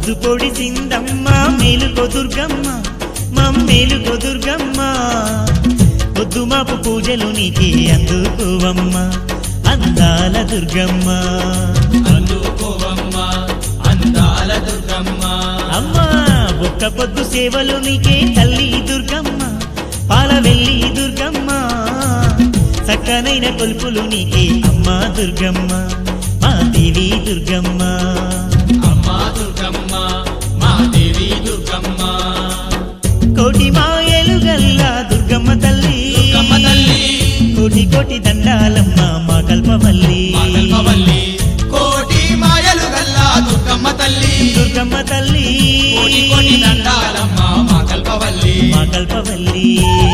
పొద్దు పొడి సిందమ్మ మేలుకో దుర్గమ్మ మమ్మేలుకో దుర్గమ్మ పొద్దు మాపు పూజలు నీకే అందుకోవమ్మ అందాల దుర్గమ్మ అందుకోవమ్మ అందాల దుర్గమ్మ అమ్మా ఒక్క పొద్దు సేవలు నీకే తల్లి దుర్గమ్మ పాల వెళ్ళి దుర్గమ్మ చక్కనైన కొలుపులు నీకే అమ్మా దుర్గమ్మ మా దేవి దుర్గమ్మ అమ్మా దుర్గమ్మ మా దేవి దుర్గమ్మ కోటి మాయలు గల్ల దుర్గమ్మ తల్లి దుర్గమ్మ తల్లి కోటి కోటి దండాలమ్మ మా కల్పవల్లి మా కల్పవల్లి కోటి మాయలు గల్లా దుర్గమ్మ తల్లి దుర్గమ్మ తల్లి కోటి కోటి దండాలమ్మ మా కల్పవల్లి మా కల్పవల్లి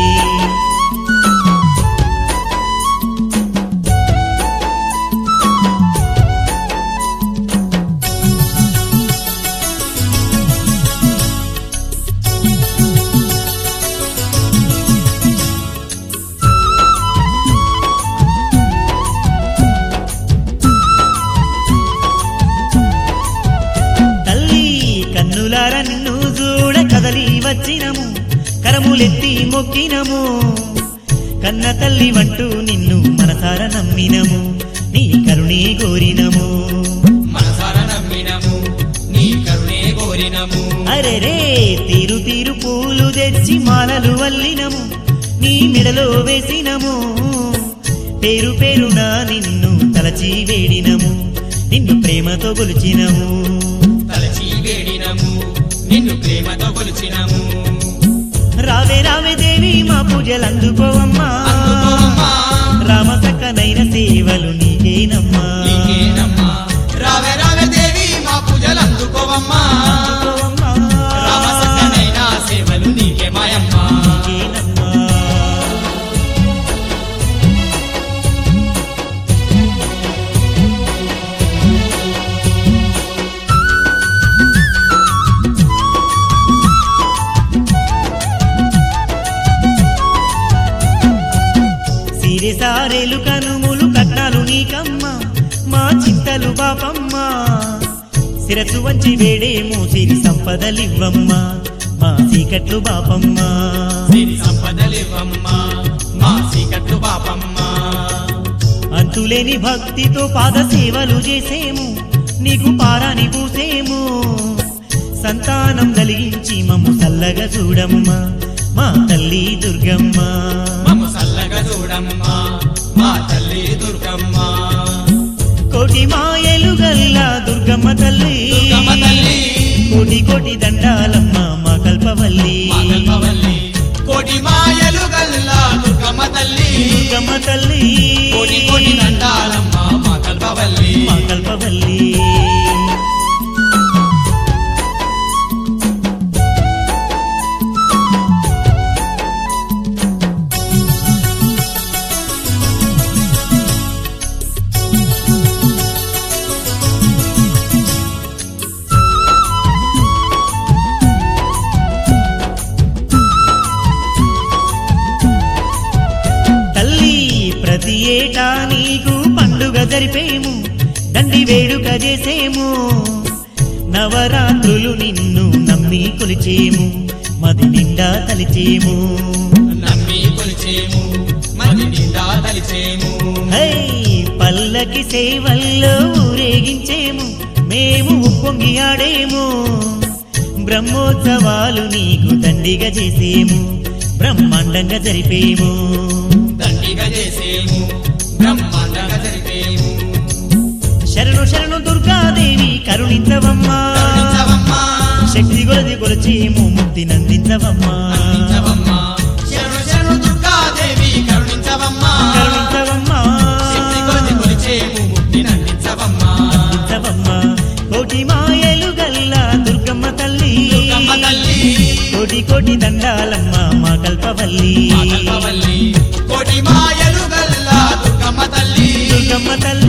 తల్లి కన్నులార నిన్ను చూడ కదలి వచ్చినము కరములెత్తి మొక్కినము కన్న తల్లి వంటూ నిన్ను మనసార నమ్మినము నీ కరుణే కోరినము మనసార నమ్మినము నీ కరుణే కోరినము అరెరే తీరు తీరు పూలు తెచ్చి మాలలు వల్లినము నీ మెడలో వేసినము పేరు పేరున నిన్ను తలచి వేడినము నిన్ను ప్రేమతో కొలిచినము తలచి వేడినము నిన్ను ప్రేమతో కొలిచినము రావే రావే దేవి మా పూజలు అందుకోవమ్మా అందుకోవమ్మా రామ సక్కనైన సేవలు నీకేనమ్మా నీకేనమ్మా రావే రావే దేవి మా పూజలు అందుకోవమ్మా అందుకోవమ్మా. రామ సక్కనైన సేవలు నీకే మాయమ్మా నీకేనమ్మా. సిరి సారెలు కనుములు కట్నాలు నీకమ్మ మా చింతలు బాపమ్మ శిరసు వంచి వేడేమో సిరి సంపదలివ్వమ్మ మా చీకట్లు బాపమ్మ సిరి సంపదలివ్వమ్మా మా సీకట్లు పాపమ్మా అంతులేని భక్తితో పాద సేవలు చేసేము నీకు పారాని పూసేము సంతానం కలిగించి మమ్ము చల్లగా చూడమ్మా మా తల్లి దుర్గమ్మ మమ్ము సల్లగా చూడమ్మా మా తల్లి దుర్గమ్మ కోటి మాయలు గల్ల దుర్గమ్మ తల్లి దుర్గమ్మ తల్లి కోటి కోటి దండాలమ్మ మా కల్పవల్లి మా కల్పవల్లి కోటి మాయలు గల్లా దుర్గమ్మ తల్లి దుర్గమ్మ తల్లి కోటి కోటి దండాలమ్మ మా కల్పవల్లి మా కల్పవల్లి తల్లి ప్రతి ఏటా నీకు పండుగ జరిపేము దండి వేడుక చేసేము నవరాత్రులు నిన్ను నమ్మి కొలిచేము మది నిండా తలిచేము నమ్మి కొలిచేము మది నిండా తలిచేము హై పల్లకి సేవల్లో ఊరేగించేము మేము ఉప్పొంగి ఆడేము బ్రహ్మోత్సవాలు నీకు దండిగా చేసేము బ్రహ్మాండంగా జరిపేము దండిగా చేసేము బ్రహ్మాండంగా జరిపేము శరణు శరణు దుర్గాదేవి కరుణించవమ్మా కరుణించవమ్మా శక్తి కొలది కొలచేము ముక్తి నందించవమ్మా కరుణించవమ్మా శరణు శరణు దుర్గాదేవి కరుణించవమ్మా కరుణించవమ్మా శక్తి కొలది కొలిచేము ముక్తి నందించవమ్మా నందించవమ్మా కోటి మాయలు గల్ల దుర్గమ్మ తల్లి దుర్గమ్మ తల్లి కోటి కోటి దండాలమ్మ మా కల్పవల్లి మా కల్పవల్లి కోటి మాయలు గల్లా దుర్గమ్మ తల్లి దుర్గమ్మ తల్లి